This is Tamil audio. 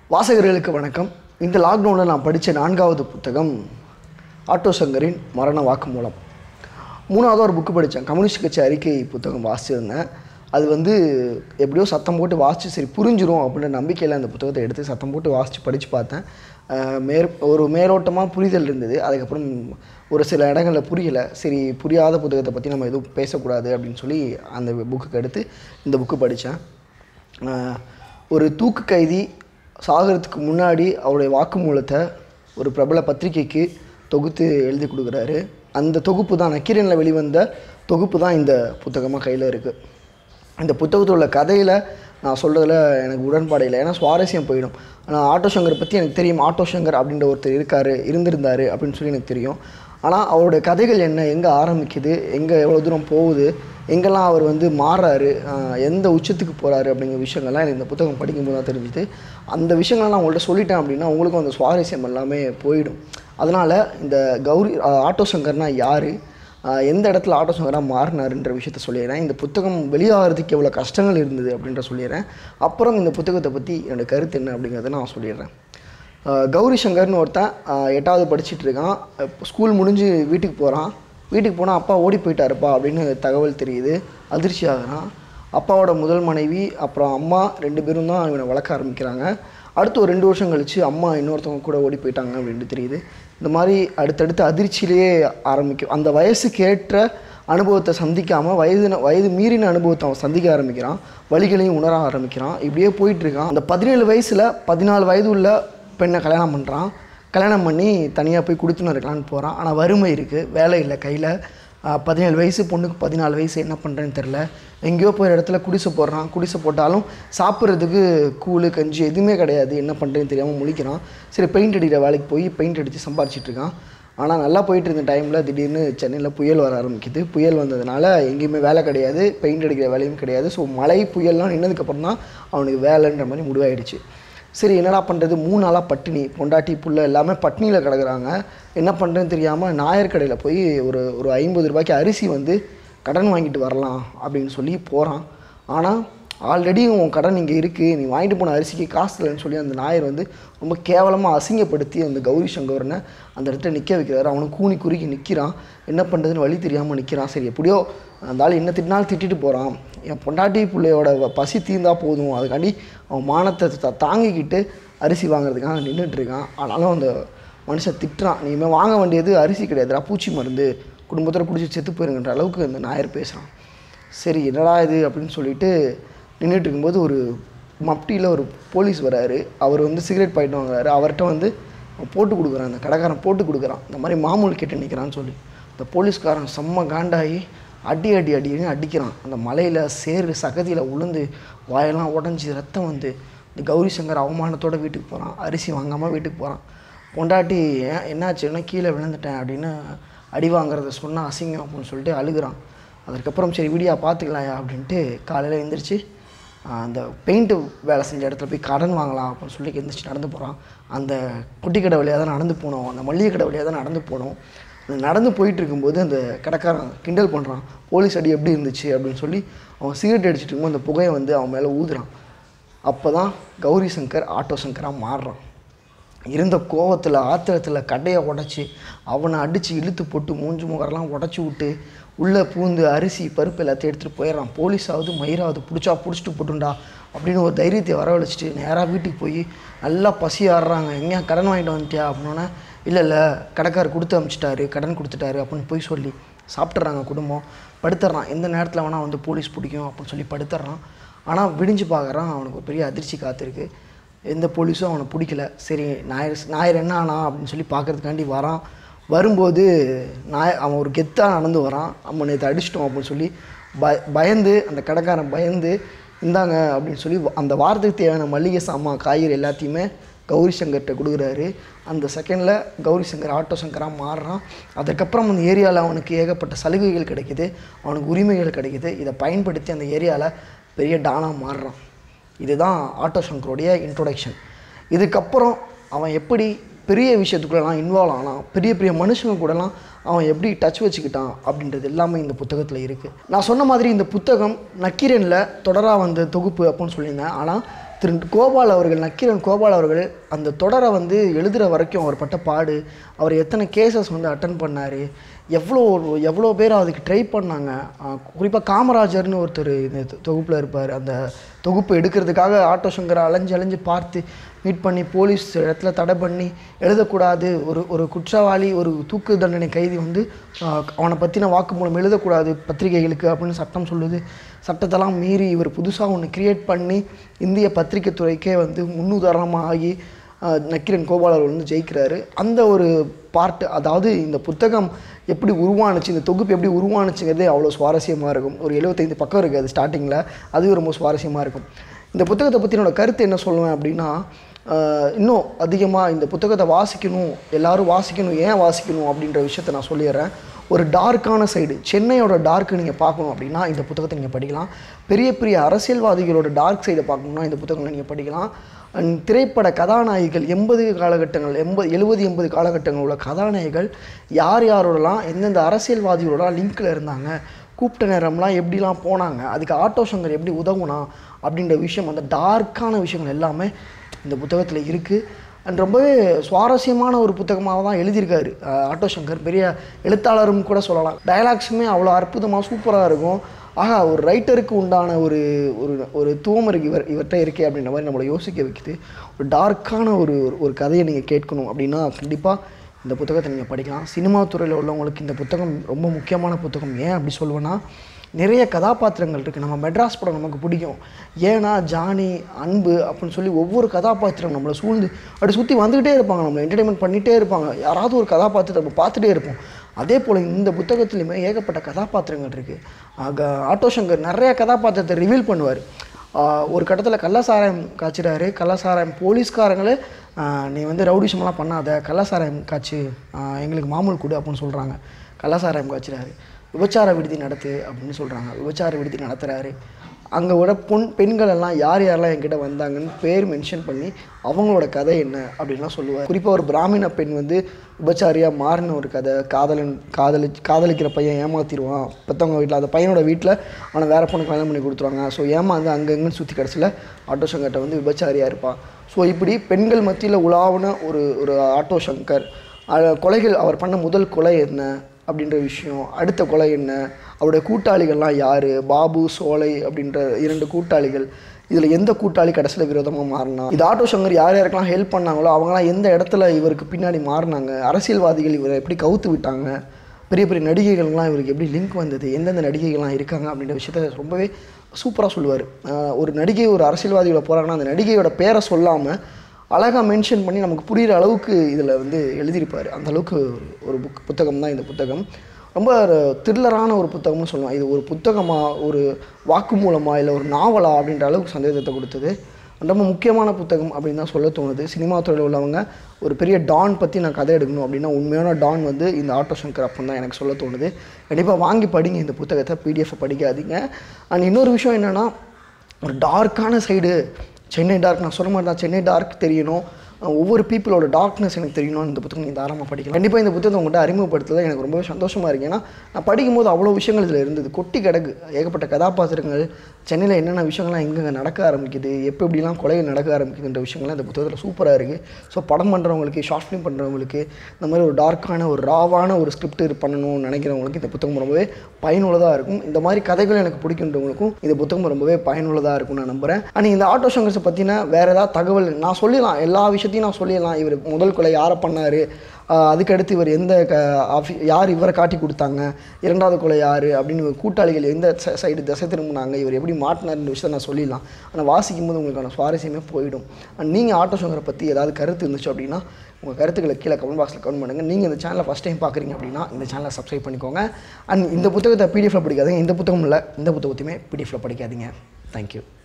வாசகர்களுக்கு வணக்கம் இந்த லாக்டவுனில் நான் படித்த நான்காவது புத்தகம் ஆட்டோ சங்கரின் மரண வாக்குமூலம் மூணாவது ஒரு புக்கு படித்தேன் கம்யூனிஸ்ட் கட்சி அறிக்கை புத்தகம் வாசிச்சிருந்தேன் அது வந்து எப்படியோ சத்தம் போட்டு வாசித்து சரி புரிஞ்சிரும் அப்படின்ற நம்பிக்கையில் அந்த புத்தகத்தை எடுத்து சத்தம் போட்டு வாசித்து படித்து பார்த்தேன் அஹ் மேற் ஒரு மேலோட்டமாக புரிதல் இருந்தது அதுக்கப்புறம் ஒரு சில இடங்களில் புரியலை சரி புரியாத புத்தகத்தை பற்றி நம்ம எதுவும் பேசக்கூடாது அப்படின்னு சொல்லி அந்த புக்குக்கு எடுத்து இந்த புக்கு படித்தேன் ஆஹ் ஒரு தூக்கு கைதி சாகிறதுக்கு முன்னாடி அவருடைய வாக்குமூலத்தை ஒரு பிரபல பத்திரிகைக்கு தொகுத்து எழுதி கொடுக்குறாரு அந்த தொகுப்பு தான் நக்கீரனில் வெளிவந்த தொகுப்பு தான் இந்த புத்தகமாக கையில் இருக்குது இந்த புத்தகத்தில் உள்ள கதையில் நான் சொல்கிறதுல எனக்கு உடன்பாடு இல்லை ஏன்னா சுவாரஸ்யம் போயிடும் ஆனால் ஆட்டோ சங்கர் பற்றி எனக்கு தெரியும் ஆட்டோ சங்கர் அப்படின்ற ஒருத்தர் இருக்கார் இருந்திருந்தார் அப்படின்னு சொல்லி எனக்கு தெரியும் ஆனால் அவருடைய கதைகள் என்ன எங்கே ஆரம்பிக்குது எங்கே எவ்வளோ தூரம் போகுது எங்கெல்லாம் அவர் வந்து மாறுறாரு ஆஹ் எந்த உச்சத்துக்கு போகிறாரு அப்படிங்கிற விஷயங்கள்லாம் எனக்கு இந்த புத்தகம் படிக்கும்போது தான் தெரிஞ்சுது அந்த விஷயங்கள்லாம் நான் உங்கள்கிட்ட சொல்லிட்டேன் அப்படின்னா உங்களுக்கும் அந்த சுவாரஸ்யம் எல்லாமே போயிடும் அதனால் இந்த கௌரி ஆஹ் ஆட்டோ சங்கர்னா யார் எந்த இடத்துல ஆட்டோ சங்கராக மாறினாருன்ற விஷயத்த சொல்லிடுறேன் இந்த புத்தகம் வெளியாகிறதுக்கு எவ்வளோ கஷ்டங்கள் இருந்தது அப்படின்ற சொல்லிடுறேன் அப்புறம் இந்த புத்தகத்தை பற்றி என்னோட கருத்து என்ன அப்படிங்கிறத நான் சொல்லிடுறேன் ஆஹ் கௌரி சங்கர்னு ஒருத்தன் ஆஹ் எட்டாவது படிச்சிட்டு இருக்கான் இப்போ ஸ்கூல் முடிஞ்சு வீட்டுக்கு போகிறான் வீட்டுக்கு போனால் அப்பா ஓடி போயிட்டாருப்பா அப்படின்னு தகவல் தெரியுது அதிர்ச்சி ஆகுறான் அப்பாவோட முதல் மனைவி அப்புறம் அம்மா ரெண்டு பேரும் தான் இவனை வளர்க்க ஆரம்பிக்கிறாங்க அடுத்து ஒரு ரெண்டு வருஷம் கழித்து அம்மா இன்னொருத்தவங்க கூட ஓடி போயிட்டாங்க அப்படின்ட்டு தெரியுது இந்த மாதிரி அடுத்தடுத்து அதிர்ச்சியிலேயே ஆரம்பிக்கும் அந்த வயசுக்கு ஏற்ற அனுபவத்தை சந்திக்காமல் வயது வயது மீறின அனுபவத்தை அவன் சந்திக்க ஆரம்பிக்கிறான் வழிகளையும் உணர ஆரம்பிக்கிறான் இப்படியே போயிட்டு இருக்கான் அந்த பதினேழு வயசில் பதினாலு வயது உள்ள பெண்ணை கல்யாணம் பண்ணுறான் கல்யாணம் பண்ணி தனியாக போய் கொடுத்துன்னு இருக்கலான்னு போகிறான் ஆனால் வறுமை இருக்குது வேலை இல்லை கையில் பதினேழு வயசு பொண்ணுக்கு பதினாலு வயசு என்ன பண்ணுறேன்னு தெரில எங்கேயோ போய் ஒரு இடத்துல குடிசை போடுறான் குடிசை போட்டாலும் சாப்பிட்றதுக்கு கூழ் கஞ்சி எதுவுமே கிடையாது என்ன பண்ணுறேன்னு தெரியாமல் முழிக்கிறான் சரி பெயிண்ட் அடிக்கிற வேலைக்கு போய் பெயிண்ட் அடித்து சம்பாரிச்சிட்டு இருக்கான் ஆனால் நல்லா போயிட்டு இருந்த டைமில் திடீர்னு சென்னையில் புயல் வர ஆரம்பிக்குது புயல் வந்ததுனால எங்கேயுமே வேலை கிடையாது பெயிண்ட் அடிக்கிற வேலையும் கிடையாது ஸோ மழை புயல்லாம் நின்னதுக்கப்புறம் தான் அவனுக்கு வேலைன்ற மாதிரி முடிவாயிடுச்சு சரி என்னடா பண்ணுறது மூணு நாளாக பட்டினி பொண்டாட்டி புள்ள எல்லாமே பட்னியில் கிடக்குறாங்க என்ன பண்ணுறதுன்னு தெரியாமல் நாயர் கடையில் போய் ஒரு ஒரு ஐம்பது ரூபாய்க்கு அரிசி வந்து கடன் வாங்கிட்டு வரலாம் அப்படின்னு சொல்லி போகிறான் ஆனால் ஆல்ரெடி உன் கடன் இங்கே இருக்குது நீ வாங்கிட்டு போன அரிசிக்கு காசு இல்லைன்னு சொல்லி அந்த நாயர் வந்து ரொம்ப கேவலமாக அசிங்கப்படுத்தி அந்த கௌரி சங்கரனை அந்த இடத்துல நிற்க வைக்கிறாரு அவனும் கூனி குறுக்கி நிற்கிறான் என்ன பண்ணுறதுன்னு வழி தெரியாமல் நிற்கிறான் சரி எப்படியோ அந்த ஆள் என்ன திட்டினாலும் திட்டிட்டு போகிறான் என் பொண்டாட்டி பிள்ளையோட வ- பசி தீர்ந்தா போதும் அதுக்காண்டி அவன் மானத்தை த- தாங்கிக்கிட்டு அரிசி வாங்குறதுக்காக நின்றுட்டு இருக்கான் ஆனாலும் அந்த மனுஷன் திட்டுறான் நீ இனிமேல் வாங்க வேண்டியது அரிசி கிடையாதுடா பூச்சி மருந்து குடும்பத்தோட குடிச்சு செத்து போயிருங்கன்ற அளவுக்கு அந்த நாயர் பேசுகிறான் சரி என்னடா இது அப்படின்னு சொல்லிட்டு நின்றுட்டு இருக்கும்போது ஒரு மப்டியில் ஒரு போலீஸ் வராரு அவர் வந்து சிகரெட் பாயிட்டு வாங்குறாரு அவர்கிட்ட வந்து அவன் போட்டு கொடுக்குறான் அந்த கடைக்காரன் போட்டு கொடுக்குறான் இந்த மாதிரி மாமூல் கேட்டு நிற்கிறான்னு சொல்லி இந்த போலீஸ்காரன் செம்ம காண்டாகி அடி அடி அடின்னு அடிக்கிறான் அந்த மலையில் சேறு சகதியில் உளுந்து வாயெல்லாம் உடஞ்சி ரத்தம் வந்து இந்த கௌரி சங்கர் அவமானத்தோட வீட்டுக்கு போகிறான் அரிசி வாங்காமல் வீட்டுக்கு போகிறான் பொண்டாட்டி ஏன் என்னாச்சுன்னா கீழே விழுந்துட்டேன் அப்படின்னு அடி வாங்குறத சொன்னால் அசிங்கம் அப்படின்னு சொல்லிட்டு அழுகுறான் அதுக்கப்புறம் சரி விடியா பார்த்துக்கலாம்யா அப்படின்ட்டு காலையில் எழுந்திரிச்சு அந்த பெயிண்ட்டு வேலை செஞ்ச இடத்துல போய் கடன் வாங்கலாம் அப்படின்னு சொல்லி எந்திரிச்சு நடந்து போகிறான் அந்த குட்டி கடை வழியாக தான் நடந்து போனோம் அந்த மளிகை கடை வழியாக தான் நடந்து போனோம் அந்த நடந்து போயிட்டு இருக்கும்போது அந்த கடைக்காரன் கிண்டல் பண்ணுறான் போலீஸ் அடி எப்படி இருந்துச்சு அப்படின்னு சொல்லி அவன் சிகரெட் அடிச்சிட்டு இருக்கும்போது அந்த புகையை வந்து அவன் மேலே ஊதுறான் அப்போ தான் கௌரி சங்கர் ஆட்டோ சங்கராக மாறுறான் இருந்த கோவத்தில் ஆத்திரத்தில் கடையை உடச்சி அவனை அடித்து இழுத்து போட்டு மூஞ்சு முகரெல்லாம் உடச்சி விட்டு உள்ளே பூந்து அரிசி பருப்பு எல்லாத்தையும் எடுத்துகிட்டு போயிடுறான் போலீஸாவது மயிராவது பிடிச்சா பிடிச்சிட்டு போட்டுண்டா அப்படின்னு ஒரு தைரியத்தை வரவழைச்சிட்டு நேராக வீட்டுக்கு போய் நல்லா பசி ஆடுறாங்க எங்கேயா கடன் வாங்கிட்டு வந்துட்டியா அப்படின்னோன்னே இல்லை இல்லை கடைக்காரர் கொடுத்து அனுப்பிச்சிட்டாரு கடன் கொடுத்துட்டாரு அப்படின்னு போய் சொல்லி சாப்பிட்றாங்க குடும்பம் படுத்துடுறான் எந்த நேரத்தில் வேணால் வந்து போலீஸ் பிடிக்கும் அப்படின்னு சொல்லி படுத்துடுறான் ஆனால் விடிஞ்சு பார்க்குறான் அவனுக்கு ஒரு பெரிய அதிர்ச்சி காத்திருக்கு எந்த போலீஸும் அவனை பிடிக்கல சரி ஞாயிறு ஞாயிறு என்ன ஆனா அப்படின்னு சொல்லி பார்க்கறதுக்காண்டி வரான் வரும்போது நாய அவன் ஒரு கெத்தாக நடந்து வரான் நம்ம நேற்று அடிச்சிட்டோம் அப்படின்னு சொல்லி பய பயந்து அந்த கடைக்காரன் பயந்து இந்தாங்க அப்படின்னு சொல்லி அந்த வாரத்துக்கு தேவையான மளிகை சாமான் காய்கறி எல்லாத்தையுமே கௌரி சங்கர்கிட்ட கொடுக்குறாரு அந்த செகண்டில் கௌரி சங்கர் ஆட்டோ சங்கராக மாறுறான் அதுக்கப்புறம் அந்த ஏரியாவில் அவனுக்கு ஏகப்பட்ட சலுகைகள் கிடைக்குது அவனுக்கு உரிமைகள் கிடைக்குது இதை பயன்படுத்தி அந்த ஏரியாவில் பெரிய டானாக மாறுறான் இதுதான் ஆட்டோ சங்கருடைய இன்ட்ரோடக்ஷன் இதுக்கப்புறம் அவன் எப்படி பெரிய விஷயத்துக்குள்ளலாம் இன்வால்வ் ஆனான் பெரிய பெரிய மனுஷங்க கூடலாம் அவன் எப்படி டச் வச்சுக்கிட்டான் அப்படின்றது எல்லாமே இந்த புத்தகத்தில் இருக்குது நான் சொன்ன மாதிரி இந்த புத்தகம் நக்கீரனில் தொடராக வந்த தொகுப்பு அப்படின்னு சொல்லியிருந்தேன் ஆனால் திரு கோபால் அவர்கள் நக்கீரன் கோபால் அவர்கள் அந்த தொடரை வந்து எழுதுகிற வரைக்கும் அவர் பட்ட பாடு அவர் எத்தனை கேசஸ் வந்து அட்டன் பண்ணார் எவ்வளோ எவ்வளோ பேர் அதுக்கு ட்ரை பண்ணாங்க குறிப்பாக காமராஜர்னு ஒருத்தர் இந்த தொகுப்பில் இருப்பார் அந்த தொகுப்பு எடுக்கிறதுக்காக ஆட்டோ சங்கரை அலைஞ்சு அலைஞ்சு பார்த்து மீட் பண்ணி போலீஸ் இடத்துல தடை பண்ணி எழுதக்கூடாது ஒரு ஒரு குற்றவாளி ஒரு தூக்கு தண்டனை கைதி வந்து ஆஹ், அவனை பற்றின வாக்குமூலம் எழுதக்கூடாது பத்திரிகைகளுக்கு அப்படின்னு சட்டம் சொல்லுது சட்டத்தெல்லாம் மீறி இவர் புதுசாக ஒன்று கிரியேட் பண்ணி இந்திய பத்திரிகை துறைக்கே வந்து முன்னுதாரணமாக ஆகி ஆஹ், நக்கீரன் கோபால் அவர் வந்து ஜெயிக்கிறாரு அந்த ஒரு பார்ட் அதாவது இந்த புத்தகம் எப்படி உருவானுச்சு இந்த தொகுப்பு எப்படி உருவானுச்சுங்கிறதே அவ்வளோ சுவாரஸ்யமாக இருக்கும் ஒரு எழுபத்தைந்து பக்கம் இருக்குது அது ஸ்டார்டிங்கில் அதுவும் ரொம்ப சுவாரஸ்யமாக இருக்கும் இந்த புத்தகத்தை பற்றி என்னோட கருத்து என்ன சொல்லுவேன் அப்படின்னா ஆஹ், இன்னும் அதிகமாக இந்த புத்தகத்தை வாசிக்கணும் எல்லாரும் வாசிக்கணும் ஏன் வாசிக்கணும் அப்படின்ற விஷயத்த நான் சொல்லிடுறேன் ஒரு டார்க்கான சைடு சென்னையோட டார்க்கு நீங்கள் பார்க்கணும் அப்படின்னா இந்த புத்தகத்தை நீங்கள் படிக்கலாம் பெரிய பெரிய அரசியல்வாதிகளோட டார்க் சைடை பார்க்கணும்னா இந்த புத்தகங்களை நீங்கள் படிக்கலாம் அண்ட் திரைப்பட கதாநாயகிகள் எண்பது காலகட்டங்கள் எண்பது எழுபது எண்பது காலகட்டங்கள் உள்ள கதாநாயகிகள் யார் யாரோடலாம் எந்தெந்த அரசியல்வாதிகளோட லிங்க்கில் இருந்தாங்க கூப்பிட்ட நேரம்லாம் எப்படிலாம் போனாங்க அதுக்கு ஆட்டோ சங்கர் எப்படி உதவுனா அப்படின்ற விஷயம் அந்த டார்க்கான விஷயங்கள் எல்லாமே இந்த புத்தகத்தில் இருக்குது அண்ட் ரொம்பவே சுவாரஸ்யமான ஒரு புத்தகமாக தான் எழுதியிருக்காரு அஹ் ஆட்டோ சங்கர் பெரிய எழுத்தாளரும் கூட சொல்லலாம் டயலாக்ஸுமே அவ்வளோ அற்புதமாக சூப்பராக இருக்கும் ஆகா ஒரு ரைட்டருக்கு உண்டான ஒரு ஒரு ஒரு தூவம் இருக்கு இவர் இவர்கிட்ட இருக்கே அப்படின்ற மாதிரி நம்மளை யோசிக்க வைக்குது ஒரு டார்க்கான ஒரு ஒரு- ஒரு கதையை நீங்கள் கேட்கணும் அப்படின்னா கண்டிப்பாக இந்த புத்தகத்தை நீங்கள் படிக்கலாம் சினிமா துறையில் உள்ளவங்களுக்கு இந்த புத்தகம் ரொம்ப முக்கியமான புத்தகம் ஏன் அப்படி சொல்லுவேன்னா நிறைய கதாபாத்திரங்கள் இருக்குது நம்ம மெட்ராஸ் படம் நமக்கு பிடிக்கும் ஏன்னா ஜானி அன்பு அப்படின்னு சொல்லி ஒவ்வொரு கதாபாத்திரம் நம்மளை சூழ்ந்து அப்படி சுற்றி வந்துக்கிட்டே இருப்பாங்க நம்மளை என்டர்டைன்மெண்ட் பண்ணிகிட்டே இருப்பாங்க யாராவது ஒரு கதாபாத்திரத்தை நம்ம பார்த்துட்டே இருப்போம் அதே போல் இந்த புத்தகத்துலையுமே ஏகப்பட்ட கதாபாத்திரங்கள் இருக்குது ஆக ஆட்டோ சங்கர் நிறைய கதாபாத்திரத்தை ரிவீல் பண்ணுவார் ஆஹ் ஒரு கட்டத்தில் கள்ளசாராயம் காய்ச்சிறாரு கள்ளசாராயம் போலீஸ்காரங்களே ஆஹ் நீ வந்து ரவுடிசமெல்லாம் பண்ணாத கள்ளசாராயம் காய்ச்சி ஆஹ் எங்களுக்கு மாமூல் கொடு அப்படின்னு சொல்கிறாங்க கள்ளசாராயம் காய்ச்சிறாரு விபச்சார விடுதி நடத்து அப்படின்னு சொல்கிறாங்க விபச்சார விடுதி நடத்துகிறாரு அங்கே விட பொன் பெண்கள் எல்லாம் யார் யாரெல்லாம் என்கிட்ட வந்தாங்கன்னு பேர் மென்ஷன் பண்ணி அவங்களோட கதை என்ன அப்படின்லாம் சொல்லுவார் குறிப்பாக ஒரு பிராமண பெண் வந்து விபச்சாரியாக மாறின ஒரு கதை காதலன் காதலி காதலிக்கிற பையன் ஏமாத்திடுவான் பெற்றவங்க வீட்டில் அந்த பையனோட வீட்டில் அவனை வேற பொண்ணு கல்யாணம் பண்ணி கொடுத்துருவாங்க ஸோ ஏமாந்து அங்கே இங்கேன்னு சுற்றி கிடச்சில ஆட்டோ சங்கர்கிட்ட வந்து விபச்சாரியாக இருப்பான் ஸோ இப்படி பெண்கள் மத்தியில் உலாவுன ஒரு ஒரு ஆட்டோ சங்கர் அஹ் கொலைகள் அவர் பண்ண முதல் கொலை என்ன அப்படின்ற விஷயம் அடுத்த கொலை என்ன அவருடைய கூட்டாளிகள்லாம் யார் பாபு சோலை அப்படின்ற இரண்டு கூட்டாளிகள் இதில் எந்த கூட்டாளி கடைசியில் விரோதமாக மாறினா இது ஆட்டோ சங்கர் யார் யாருக்கெல்லாம் ஹெல்ப் பண்ணாங்களோ அவங்களாம் எந்த இடத்துல இவருக்கு பின்னாடி மாறினாங்க அரசியல்வாதிகள் இவரை எப்படி கவுத்து விட்டாங்க பெரிய பெரிய நடிகைகள்லாம் இவருக்கு எப்படி லிங்க் வந்தது எந்தெந்த நடிகைகள்லாம் இருக்காங்க அப்படின்ற விஷயத்த ரொம்பவே சூப்பராக சொல்லுவார் ஒரு நடிகை ஒரு அரசியல்வாதியோட போகிறாங்கன்னா அந்த நடிகையோட பேரை சொல்லாமல் அழகாக மென்ஷன் பண்ணி நமக்கு புரிகிற அளவுக்கு இதில் வந்து எழுதியிருப்பார் அந்த அளவுக்கு ஒரு- ஒரு புக் புத்தகம் தான் இந்த புத்தகம் ரொம்ப த்ரில்லரான ஒரு புத்தகம்னு சொல்லலாம் இது ஒரு புத்தகமா ஒரு வாக்குமூலமா இல்லை ஒரு நாவலா அப்படின்ற அளவுக்கு சந்தேகத்தை கொடுத்தது ரொம்ப முக்கியமான புத்தகம் அப்படின்னு தான் சொல்ல தோணுது சினிமா துறையில் உள்ளவங்க ஒரு பெரிய டான் பற்றி நான் கதை எடுக்கணும் அப்படின்னா உண்மையான டான் வந்து இந்த ஆட்டோ சங்கர் அப்பன் தான் எனக்கு சொல்ல தோணுது கண்டிப்பாக வாங்கி படிங்க இந்த புத்தகத்தை பிடிஎஃப் படிக்காதீங்க அண்ட் இன்னொரு விஷயம் என்னென்னா ஒரு டார்க்கான சைடு சென்னை டார்க் நான் சொன்ன மாதிரி தான் சென்னை டார்க் தெரியணும் அஹ் ஒவ்வொரு பீப்புளோட டார்க்னஸ் எனக்கு தெரியணும் இந்த புத்தகம் நீ தாராளமாக படிக்கலாம் கண்டிப்பாக இந்த புத்தகத்தை உங்கள்கிட்ட அறிமுகப்படுத்துறது எனக்கு ரொம்பவே சந்தோஷமாக இருக்கு ஏன்னா நான் படிக்கும்போது அவ்வளோ விஷயங்கள் இதில் இருந்தது கொட்டி கிடக்கு ஏகப்பட்ட கதாபாத்திரங்கள் சென்னையில் என்னென்ன விஷயங்கள்லாம் எங்கெங்கே நடக்க ஆரம்பிக்குது எப்போ எப்படிலாம் கொலைகள் நடக்க ஆரம்பிக்குதுன்ற விஷயங்கள்லாம் இந்த புத்தகத்தில் சூப்பராக இருக்குது ஸோ படம் பண்ணுறவங்களுக்கு ஷார்ட் ஃபிலிம் பண்ணுறவங்களுக்கு இந்த மாதிரி ஒரு டார்க்கான ஒரு ராவான ஒரு ஸ்கிரிப்ட் பண்ணணும்னு நினைக்கிறவங்களுக்கு இந்த புத்தகம் ரொம்பவே பயனுள்ளதாக இருக்கும் இந்த மாதிரி கதைகள் எனக்கு பிடிக்கின்றவங்களுக்கும் இந்த புத்தகம் ரொம்பவே பயனுள்ளதாக இருக்கும்னு நான் நம்புகிறேன் அண்ட் இந்த ஆட்டோ சங்கர்ஸை பற்றின வேறு ஏதாவது தகவல் நான் சொல்லிடலாம் எல்லா விஷயத்தையும் நான் சொல்லிடலாம் இவர் முதல் கொலை யாரை பண்ணார் அதுக்கடுத்து இவர் எந்த க ஆஃபி யார் இவரை காட்டி கொடுத்தாங்க இரண்டாவது கொலை யார் அப்படின்னு இவர் கூட்டாளிகள் எந்த சைடு திசை திரும்பினாங்க இவர் எப்படி மாட்டினார்ன்ற விஷயத்தை நான் சொல்லிடலாம் ஆனால் வாசிக்கும் போது உங்களுக்கான சுவாரஸ்யமே போயிடும் அண்ட் நீங்கள் ஆட்டோ சங்கரை பற்றி ஏதாவது கருத்து இருந்துச்சு அப்படின்னா உங்கள் கருத்துக்களை கீழே கமெண்ட் பாக்ஸில் கமெண்ட் பண்ணுங்கள் நீங்கள் இந்த சேனலை ஃபஸ்ட் டைம் பார்க்குறீங்க அப்படின்னா இந்த சேனலை சப்ஸ்கிரைப் பண்ணிக்கோங்க அண்ட் இந்த புத்தகத்தை பிடிஎஃப்ல படிக்காதீங்க இந்த புத்தகம் இல்லை இந்த புத்தகத்தையுமே பிடிஎஃப்ல படிக்காதீங்க தேங்க்யூ